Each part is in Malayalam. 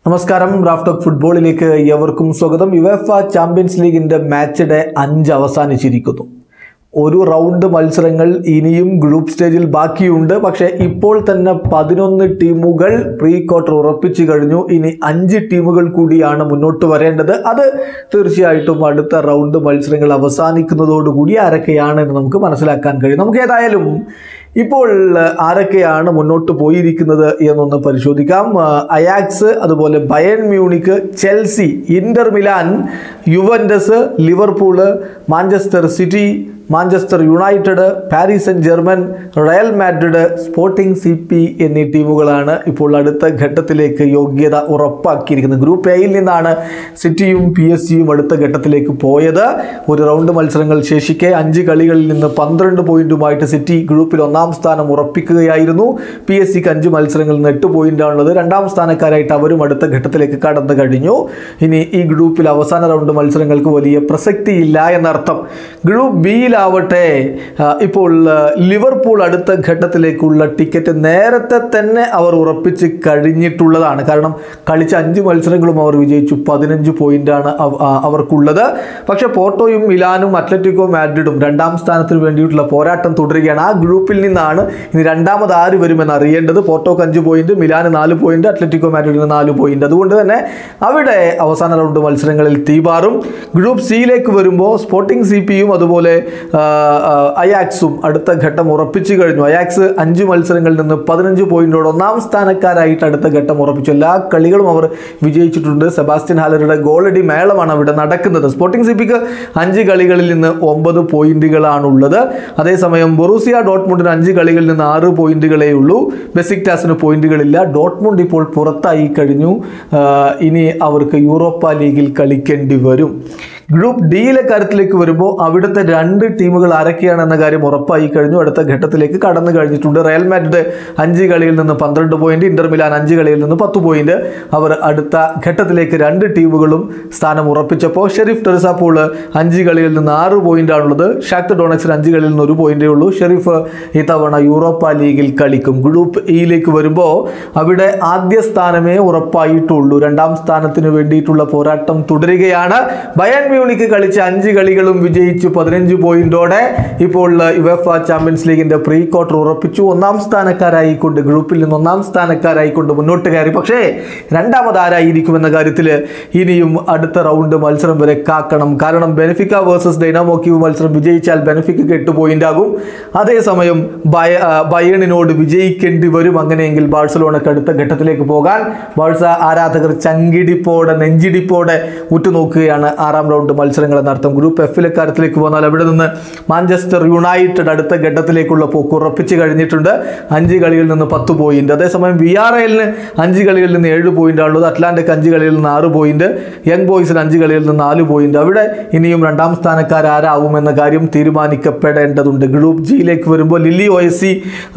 നമസ്കാരം റാഫ്റ്റോക്ക് ഫുട്ബോളിലേക്ക് എവർക്കും സ്വാഗതം യുവേഫ ചാമ്പ്യൻസ് ലീഗിന്റെ മാച്ച് ഡേ അഞ്ച് അവസാനിച്ചിരിക്കുന്നു ഒരു റൗണ്ട് മത്സരങ്ങൾ ഇനിയും ഗ്രൂപ്പ് സ്റ്റേജിൽ ബാക്കിയുണ്ട് പക്ഷേ ഇപ്പോൾ തന്നെ പതിനൊന്ന് ടീമുകൾ പ്രീ ക്വാർട്ടർ ഉറപ്പിച്ചു കഴിഞ്ഞു ഇനി അഞ്ച് ടീമുകൾ കൂടിയാണ് മുന്നോട്ട് വരേണ്ടത് അത് തീർച്ചയായിട്ടും അടുത്ത റൗണ്ട് മത്സരങ്ങൾ അവസാനിക്കുന്നതോടുകൂടി ആരൊക്കെയാണ് എന്ന് നമുക്ക് മനസ്സിലാക്കാൻ കഴിയും നമുക്ക് ഏതായാലും ഇപ്പോൾ ആരൊക്കെയാണ് മുന്നോട്ട് പോയിരിക്കുന്നത് എന്നൊന്ന് പരിശോധിക്കാം ആ, അയാക്സ് അതുപോലെ Bayern Munich Chelsea Inter Milan Juventus Liverpool Manchester City Manchester United Paris Saint Germain Real Madrid Sporting C P എന്നീ ടീമുകളാണ് ഇപ്പോൾ അടുത്ത ഘട്ടത്തിലേക്ക് യോഗ്യത ഉറപ്പാക്കിയിരിക്കുന്നത് ഗ്രൂപ്പ് എയിൽ നിന്നാണ് സിറ്റിയും പി എസ് ജിയും അടുത്ത ഘട്ടത്തിലേക്ക് പോയത് ഒരു റൗണ്ട് മത്സരങ്ങൾ ശേഷിക്കെ അഞ്ച് കളികളിൽ നിന്ന് പന്ത്രണ്ട് പോയിന്റുമായിട്ട് സിറ്റി ഗ്രൂപ്പിൽ ഒന്നാം സ്ഥാനം ഉറപ്പിക്കുകയായിരുന്നു പി എസ് സിക്ക് അഞ്ച് മത്സരങ്ങളിൽ നിന്ന് എട്ട് പോയിന്റാണുള്ളത് രണ്ടാം സ്ഥാനക്കാരായിട്ട് അവരും അടുത്ത ഘട്ടത്തിലേക്ക് കടന്നു കഴിഞ്ഞു ഇനി ഈ ഗ്രൂപ്പിൽ അവസാന റൗണ്ട് മത്സരങ്ങൾക്ക് വലിയ പ്രസക്തിയില്ല എന്നർത്ഥം ഗ്രൂപ്പ് ബിയിലാവട്ടെ ആ, ഇപ്പോൾ ആ, ലിവർപൂൾ അടുത്ത ഘട്ടത്തിലേക്കുള്ള ടിക്കറ്റ് നേരത്തെ തന്നെ അവർ ഉറപ്പിച്ച് കഴിഞ്ഞിട്ടുള്ളതാണ് കാരണം കളിച്ച അഞ്ച് മത്സരങ്ങളും അവർ വിജയിച്ചു പതിനഞ്ച് പോയിന്റാണ് അവ- ആ, അവർക്കുള്ളത് പക്ഷേ പോർട്ടോയും മിലാനും അത്ലറ്റിക്കോ മാഡ്രിഡും രണ്ടാം സ്ഥാനത്തിന് വേണ്ടിയിട്ടുള്ള പോരാട്ടം തുടരുകയാണ് ആ ഗ്രൂപ്പിൽ നിന്നാണ് ഇനി രണ്ടാമത് ആര് വരുമെന്ന് അറിയേണ്ടത് പോർട്ടോക്ക് അഞ്ച് പോയിന്റ് മിലാന് നാല് പോയിന്റ് അത്ലറ്റിക്കോ മാഡ്രിഡിന് നാല് പോയിന്റ് അതുകൊണ്ട് തന്നെ അവിടെ അവസാന റൗണ്ട് മത്സരങ്ങളിൽ തീപാറും ഗ്രൂപ്പ് സിയിലേക്ക് വരുമ്പോൾ സ്പോർട്ടിംഗ് സി പിയും അതുപോലെ ആ, ആ, അയാക്സും അടുത്ത ഘട്ടം ഉറപ്പിച്ചു കഴിഞ്ഞു അയാക്സ് അഞ്ച് മത്സരങ്ങളിൽ നിന്ന് പതിനഞ്ച് പോയിന്റോട് ഒന്നാം സ്ഥാനക്കാരായിട്ട് അടുത്ത ഘട്ടം ഉറപ്പിച്ചു എല്ലാ കളികളും അവർ വിജയിച്ചിട്ടുണ്ട് സെബാസ്റ്റ്യൻ ഹാലറുടെ ഗോളടി മേളമാണ് അവിടെ നടക്കുന്നത് സ്പോർട്ടിംഗ് സി പിക്ക് അഞ്ച് കളികളിൽ നിന്ന് ഒമ്പത് പോയിന്റുകളാണുള്ളത് അതേസമയം ബൊറൂസിയ ഡോട്ട്മുണ്ടിന് അഞ്ച് കളികളിൽ നിന്ന് ആറ് പോയിന്റുകളേ ഉള്ളൂ ബെസിക്ടാസിന് പോയിന്റുകളില്ല ഡോട്ട്മുണ്ട് ഇപ്പോൾ പുറത്തായി കഴിഞ്ഞു ആ, ഇനി അവർക്ക് യൂറോപ്പ ലീഗിൽ കളിക്കേണ്ടി വരും ഗ്രൂപ്പ് ഡിയിലെ കാര്യത്തിലേക്ക് വരുമ്പോൾ അവിടുത്തെ രണ്ട് ടീമുകൾ ആരൊക്കെയാണ് എന്ന കാര്യം ഉറപ്പായി കഴിഞ്ഞു അടുത്ത ഘട്ടത്തിലേക്ക് കടന്നു കഴിഞ്ഞിട്ടുണ്ട് റയൽ മാഡ്രിഡ് അഞ്ച് കളിയിൽ നിന്ന് പന്ത്രണ്ട് പോയിന്റ് ഇന്റർ മിലാൻ അഞ്ച് കളിയിൽ നിന്ന് പത്ത് പോയിന്റ് അവർ അടുത്ത ഘട്ടത്തിലേക്ക് രണ്ട് ടീമുകളും സ്ഥാനം ഉറപ്പിച്ചപ്പോൾ ഷെരീഫ് ടെറിസാപ്പോൾ അഞ്ച് കളിയിൽ നിന്ന് ആറ് പോയിന്റാണുള്ളത് ഷാക്ട് ഡോണക്സിന് അഞ്ച് കളിയിൽ നിന്ന് ഒരു പോയിന്റേ ഉള്ളൂ ഷെരീഫ് ഇത്തവണ യൂറോപ്പ ലീഗിൽ കളിക്കും ഗ്രൂപ്പ് ഇയിലേക്ക് വരുമ്പോൾ അവിടെ ആദ്യ സ്ഥാനമേ ഉറപ്പായിട്ടുള്ളൂ രണ്ടാം സ്ഥാനത്തിന് വേണ്ടിയിട്ടുള്ള പോരാട്ടം തുടരുകയാണ് ബയൺ മ്യൂണിക്ക് കളിച്ച അഞ്ച് കളികളും വിജയിച്ചു പതിനഞ്ച് പോയിന്റോടെ ഇപ്പോൾ യുവഫ ചാമ്പ്യൻസ് ലീഗിന്റെ പ്രീ ക്വാർട്ടർ ഉറപ്പിച്ചു ഒന്നാം സ്ഥാനക്കാരായിക്കൊണ്ട് ഗ്രൂപ്പിൽ നിന്ന് ഒന്നാം സ്ഥാനക്കാരായിക്കൊണ്ട് മുന്നോട്ട് കയറി പക്ഷേ രണ്ടാമത് ആരായിരിക്കും എന്ന കാര്യത്തിൽ ഇനിയും അടുത്ത റൗണ്ട് മത്സരം വരെ കാക്കണം കാരണം ബെനഫിക്ക വേഴ്സസ് ഡൈനാമോ ക്യൂ മത്സരം വിജയിച്ചാൽ ബെനഫിക്കക്ക് എട്ട് പോയിന്റ് ആകും അതേസമയം ബയ ആ, ബയേണിനോട് വിജയിക്കേണ്ടി വരും അങ്ങനെയെങ്കിൽ ബാഴ്സലോണക്ക് അടുത്ത ഘട്ടത്തിലേക്ക് പോകാൻ ബാഴ്സ ആരാധകർ ചങ്കിടിപ്പോടെ നെഞ്ചിടിപ്പോടെ ഉറ്റുനോക്കുകയാണ് ആറാം റൗണ്ട് മത്സരങ്ങൾ എന്നർത്ഥം ഗ്രൂപ്പ് എഫിലെ കാര്യത്തിലേക്ക് പോന്നാൽ അവിടെ നിന്ന് മാഞ്ചസ്റ്റർ യുണൈറ്റഡ് അടുത്ത ഘട്ടത്തിലേക്കുള്ള പോക്ക് ഉറപ്പിച്ച് കഴിഞ്ഞിട്ടുണ്ട് അഞ്ച് കളിയിൽ നിന്ന് പത്ത് പോയിന്റ് അതേസമയം വി ആർ എല്ലിന് അഞ്ച് കളിയിൽ നിന്ന് ഏഴ് പോയിന്റ് ആണുള്ളത് അറ്റ്ലാന്റിക് അഞ്ച് കളിയിൽ നിന്ന് ആറ് പോയിന്റ് യങ് ബോയ്സിന് അഞ്ച് കളിയിൽ നിന്ന് നാല് പോയിന്റ് അവിടെ ഇനിയും രണ്ടാം സ്ഥാനക്കാരാരാവും എന്ന കാര്യം തീരുമാനിക്കപ്പെടേണ്ടതുണ്ട് ഗ്രൂപ്പ് ജിയിലേക്ക് വരുമ്പോൾ Lille O S C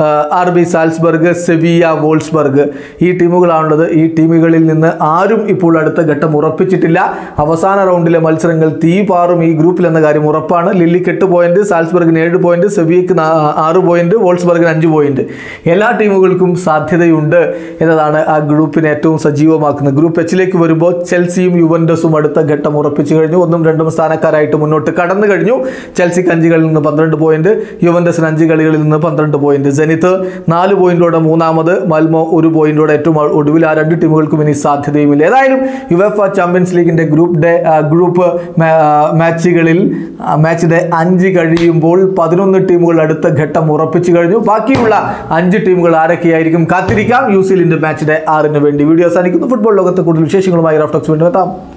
R B Salzburg Sevilla Wolfsburg ഈ ടീമുകളാണുള്ളത് ഈ ടീമുകളിൽ നിന്ന് ആരും ഇപ്പോൾ അടുത്ത ഘട്ടം ഉറപ്പിച്ചിട്ടില്ല അവസാന റൗണ്ടിലെ മത്സരങ്ങൾ തീ പാറും ഈ ഗ്രൂപ്പിൽ എന്ന കാര്യം ഉറപ്പാണ് ലില്ലിക്ക് എട്ട് പോയിന്റ് സാൽസ്ബർഗിന് ഏഴ് പോയിന്റ് സെവിയക്ക് നാ- ആറ് പോയിന്റ് വോൾസ്ബർഗിന് അഞ്ച് പോയിന്റ് എല്ലാ ടീമുകൾക്കും സാധ്യതയുണ്ട് എന്നതാണ് ആ ഗ്രൂപ്പിനെ ഏറ്റവും സജീവമാക്കുന്നത് ഗ്രൂപ്പ് എച്ചിലേക്ക് വരുമ്പോൾ ചെൽസിയും യുവൻഡസും അടുത്ത ഘട്ടം ഉറപ്പിച്ചു കഴിഞ്ഞു ഒന്നും രണ്ടും സ്ഥാനക്കാരായിട്ട് മുന്നോട്ട് കടന്നു കഴിഞ്ഞു ചെൽസിക്ക് അഞ്ച് കളിയിൽ നിന്ന് പന്ത്രണ്ട് പോയിന്റ് യുവൻഡസിന് അഞ്ച് കളികളിൽ നിന്ന് പന്ത്രണ്ട് പോയിന്റ് ജനിത്ത് നാല് പോയിന്റോടെ മൂന്നാമത് മൽമോ ഒരു പോയിന്റോടെ ഏറ്റവും ഒടുവിൽ ആ രണ്ട് ടീമുകൾക്കും ഇനി സാധ്യതയുമില്ല ഏതായാലും യുവഫ ചാമ്പ്യൻസ് ലീഗിന്റെ ഗ്രൂപ്പ് ഡേ ആ, ഗ്രൂപ്പ് മാ- ആ, മാച്ചുകളിൽ ആ, മാച്ച് ഡേ അഞ്ച് കഴിയുമ്പോൾ പതിനൊന്ന് ടീമുകൾ അടുത്ത ഘട്ടം ഉറപ്പിച്ചു കഴിഞ്ഞു ബാക്കിയുള്ള അഞ്ച് ടീമുകൾ ആരൊക്കെയായിരിക്കും കാത്തിരിക്കാം യു സി എല്ലിന്റെ മാച്ച് ഡേ ആറിന് വേണ്ടി വീഡിയോ അവസാനിക്കുന്നു ഫുട്ബോൾ ലോകത്തെ കൂടുതൽ വിശേഷങ്ങളുമായി റഫ്ലക്സ് വീണ്ടും എത്താം